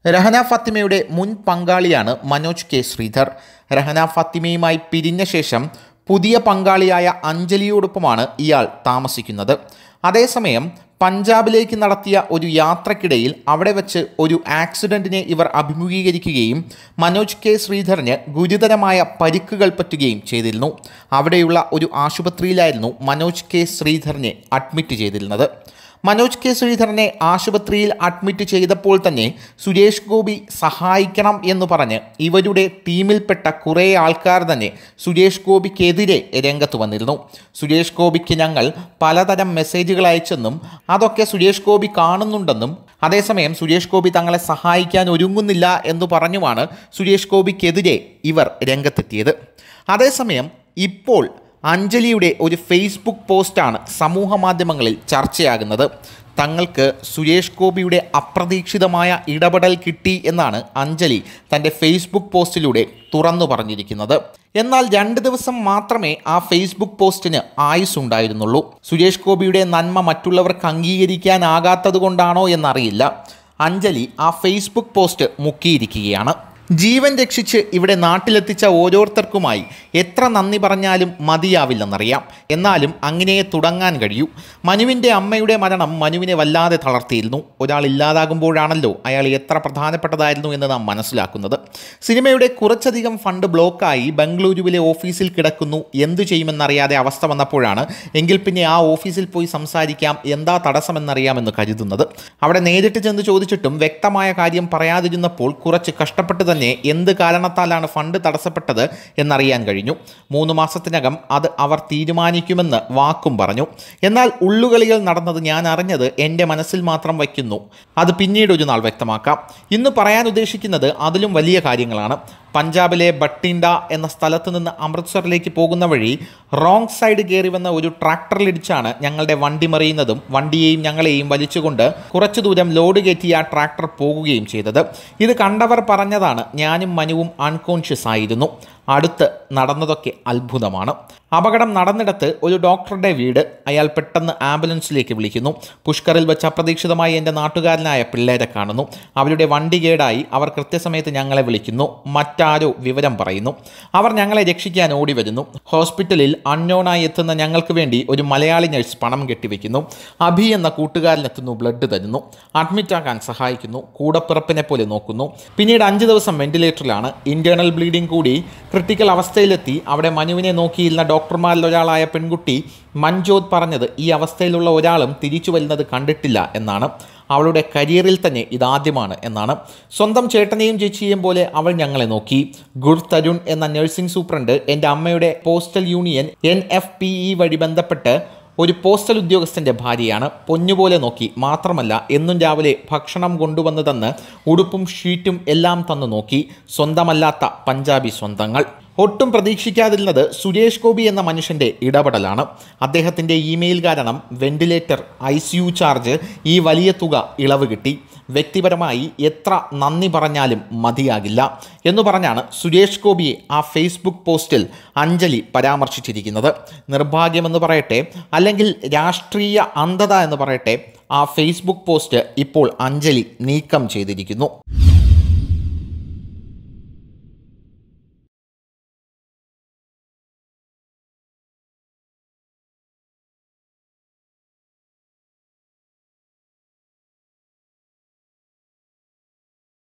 രഹന ഫാത്തിമയുടെ മുൻ പങ്കാളിയാണ് മനോജ് കെ ശ്രീധർ രഹന ഫാത്തിമയുമായി പിരിഞ്ഞ ശേഷം പുതിയ പങ്കാളിയായ അഞ്ജലിയോടൊപ്പമാണ് ഇയാൾ താമസിക്കുന്നത് അതേസമയം പഞ്ചാബിലേക്ക് നടത്തിയ ഒരു യാത്രക്കിടയിൽ അവിടെ വെച്ച് ഒരു ആക്സിഡന്റിനെ ഇവർ അഭിമുഖീകരിക്കുകയും മനോജ് കെ ശ്രീധറിന് ഗുരുതരമായ പരിക്കുകൾ പറ്റുകയും ചെയ്തിരുന്നു അവിടെയുള്ള ഒരു ആശുപത്രിയിലായിരുന്നു മനോജ് കെ ശ്രീധറിനെ അഡ്മിറ്റ് ചെയ്തിരുന്നത് മനോജ് കെ ശ്രീധരനെ ആശുപത്രിയിൽ അഡ്മിറ്റ് ചെയ്തപ്പോൾ തന്നെ സുരേഷ് ഗോപി സഹായിക്കണം എന്ന് പറഞ്ഞ് ഇവരുടെ ടീമിൽപ്പെട്ട കുറേ ആൾക്കാർ തന്നെ സുരേഷ് ഗോപിക്കെതിരെ രംഗത്ത് വന്നിരുന്നു സുരേഷ് ഗോപിക്ക് ഞങ്ങൾ പലതരം മെസ്സേജുകൾ അയച്ചെന്നും അതൊക്കെ സുരേഷ് ഗോപി കാണുന്നുണ്ടെന്നും അതേസമയം സുരേഷ് ഗോപി തങ്ങളെ സഹായിക്കാൻ ഒരുങ്ങുന്നില്ല എന്ന് പറഞ്ഞുമാണ് സുരേഷ് ഗോപിക്കെതിരെ ഇവർ രംഗത്തെത്തിയത് അതേസമയം ഇപ്പോൾ അഞ്ജലിയുടെ ഒരു ഫേസ്ബുക്ക് പോസ്റ്റാണ് സമൂഹ മാധ്യമങ്ങളിൽ ചർച്ചയാകുന്നത് തങ്ങൾക്ക് സുരേഷ് ഗോപിയുടെ അപ്രതീക്ഷിതമായ ഇടപെടൽ കിട്ടി എന്നാണ് അഞ്ജലി തൻ്റെ ഫേസ്ബുക്ക് പോസ്റ്റിലൂടെ തുറന്നു പറഞ്ഞിരിക്കുന്നത് എന്നാൽ രണ്ട് ദിവസം മാത്രമേ ആ ഫേസ്ബുക്ക് പോസ്റ്റിന് ആയുസ് ഉണ്ടായിരുന്നുള്ളൂ സുരേഷ് ഗോപിയുടെ നന്മ മറ്റുള്ളവർക്ക് അംഗീകരിക്കാനാകാത്തത് കൊണ്ടാണോ എന്നറിയില്ല അഞ്ജലി ആ ഫേസ്ബുക്ക് പോസ്റ്റ് മുക്കിയിരിക്കുകയാണ് ജീവൻ രക്ഷിച്ച് ഇവിടെ നാട്ടിലെത്തിച്ച ഓരോരുത്തർക്കുമായി എത്ര നന്ദി പറഞ്ഞാലും മതിയാവില്ലെന്നറിയാം എന്നാലും അങ്ങനെ തുടങ്ങാൻ കഴിയൂ മനുവിൻ്റെ അമ്മയുടെ മരണം മനുവിനെ വല്ലാതെ തളർത്തിയിരുന്നു ഒരാൾ ഇല്ലാതാകുമ്പോഴാണല്ലോ അയാൾ എത്ര പ്രധാനപ്പെട്ടതായിരുന്നു എന്ന് നാം മനസ്സിലാക്കുന്നത് സിനിമയുടെ കുറച്ചധികം ഫണ്ട് ബ്ലോക്കായി ബംഗളൂരുവിലെ ഓഫീസിൽ കിടക്കുന്നു എന്തു ചെയ്യുമെന്നറിയാതെ അവസ്ഥ വന്നപ്പോഴാണ് എങ്കിൽ പിന്നെ ആ ഓഫീസിൽ പോയി സംസാരിക്കാം എന്താ തടസ്സമെന്നറിയാമെന്ന് കരുതുന്നത് അവിടെ നേരിട്ട് ചെന്ന് ചോദിച്ചിട്ടും വ്യക്തമായ കാര്യം പറയാതിരുന്നപ്പോൾ കുറച്ച് കഷ്ടപ്പെട്ട് തന്നെ എന്ത് കാരണത്താലാണ് ഫണ്ട് തടസ്സപ്പെട്ടത് എന്നറിയാൻ കഴിഞ്ഞു മൂന്ന് മാസത്തിനകം അത് അവർ തീരുമാനിക്കുമെന്ന് വാക്കും പറഞ്ഞു എന്നാൽ ഉള്ളുകളികൾ നടന്നത് ഞാൻ അറിഞ്ഞത് എൻ്റെ മനസ്സിൽ മാത്രം വയ്ക്കുന്നു അത് പിന്നീട് ഒരു നാൾ വ്യക്തമാക്കാം ഇന്ന് പറയാൻ ഉദ്ദേശിക്കുന്നത് അതിലും വലിയ കാര്യങ്ങളാണ് പഞ്ചാബിലെ ബട്ടിൻഡ എന്ന സ്ഥലത്ത് നിന്ന് അമൃത്സറിലേക്ക് പോകുന്ന വഴി റോങ് സൈഡ് കയറി വന്ന ഒരു ട്രാക്ടറിലിടിച്ചാണ് ഞങ്ങളുടെ വണ്ടി മറിയുന്നതും വണ്ടിയെയും ഞങ്ങളെയും വലിച്ചുകൊണ്ട് കുറച്ചു ദൂരം ലോഡ് കയറ്റി ആ ട്രാക്ടർ പോകുകയും ചെയ്തത് ഇത് കണ്ടവർ പറഞ്ഞതാണ് ഞാനും മനുവും അൺകോൺഷ്യസ് ആയിരുന്നു അടുത്ത് നടന്നതൊക്കെ അത്ഭുതമാണ് അപകടം നടന്നിടത്ത് ഒരു ഡോക്ടറുടെ വീട് അയാൾ പെട്ടെന്ന് ആംബുലൻസിലേക്ക് വിളിക്കുന്നു പുഷ്കറിൽ വെച്ച് അപ്രതീക്ഷിതമായി എൻ്റെ നാട്ടുകാരനായ പിള്ളേരെ കാണുന്നു അവരുടെ വണ്ടി കേടായി അവർ കൃത്യസമയത്ത് ഞങ്ങളെ വിളിക്കുന്നു മറ്റാരോ വിവരം പറയുന്നു അവർ ഞങ്ങളെ രക്ഷിക്കാൻ ഓടി വരുന്നു ഹോസ്പിറ്റലിൽ അൺനോണായി എത്തുന്ന ഞങ്ങൾക്ക് വേണ്ടി ഒരു മലയാളി നഴ്സ് പണം കെട്ടിവെക്കുന്നു അഭി എന്ന കൂട്ടുകാരനെത്തുന്നു ബ്ലഡ് തരുന്നു അഡ്മിറ്റ് ആക്കാൻ സഹായിക്കുന്നു കൂടപ്പിറപ്പിനെ പോലെ നോക്കുന്നു പിന്നീട് അഞ്ച് ദിവസം വെന്റിലേറ്ററിലാണ് ഇന്റേണൽ ബ്ലീഡിംഗ് കൂടി ക്രിട്ടിക്കൽ അവസ്ഥയിലെത്തി അവിടെ മനുവിനെ നോക്കിയിരുന്ന ഡോക്ടർമാരിൽ ഒരാളായ പെൺകുട്ടി മഞ്ജോത് പറഞ്ഞത് ഈ അവസ്ഥയിലുള്ള ഒരാളും തിരിച്ചു വരുന്നത് കണ്ടിട്ടില്ല എന്നാണ് അവളുടെ കരിയറിൽ തന്നെ ഇതാദ്യമാണ് എന്നാണ് സ്വന്തം ചേട്ടനെയും ചേച്ചിയെയും പോലെ അവൾ ഞങ്ങളെ നോക്കി ഗുർ തരുൺ എന്ന നഴ്സിംഗ് സൂപ്രണ്ട് എൻ്റെ അമ്മയുടെ postal union N F P E വഴി ബന്ധപ്പെട്ട് ഒരു പോസ്റ്റൽ ഉദ്യോഗസ്ഥൻ്റെ ഭാര്യയാണ് പൊന്നുപോലെ നോക്കി മാത്രമല്ല എന്നും രാവിലെ ഭക്ഷണം കൊണ്ടുവന്ന് തന്ന് ഉടുപ്പും ഷീറ്റും എല്ലാം തന്നു നോക്കി സ്വന്തമല്ലാത്ത പഞ്ചാബി സ്വന്തങ്ങൾ ഒട്ടും പ്രതീക്ഷിക്കാതിരുന്നത് സുരേഷ് ഗോപി എന്ന മനുഷ്യൻ്റെ ഇടപെടലാണ് അദ്ദേഹത്തിൻ്റെ ഇമെയിൽ കാരണം ventilator I C U charge ഈ വലിയ തുക ഇളവ് കിട്ടി വ്യക്തിപരമായി എത്ര നന്ദി പറഞ്ഞാലും മതിയാകില്ല എന്ന് പറഞ്ഞാണ് സുരേഷ് ഗോപിയെ ആ ഫേസ്ബുക്ക് പോസ്റ്റിൽ അഞ്ജലി പരാമർശിച്ചിരിക്കുന്നത് നിർഭാഗ്യമെന്ന് പറയട്ടെ അല്ലെങ്കിൽ രാഷ്ട്രീയ അന്ധത എന്ന് പറയട്ടെ ആ ഫേസ്ബുക്ക് പോസ്റ്റ് ഇപ്പോൾ അഞ്ജലി നീക്കം ചെയ്തിരിക്കുന്നു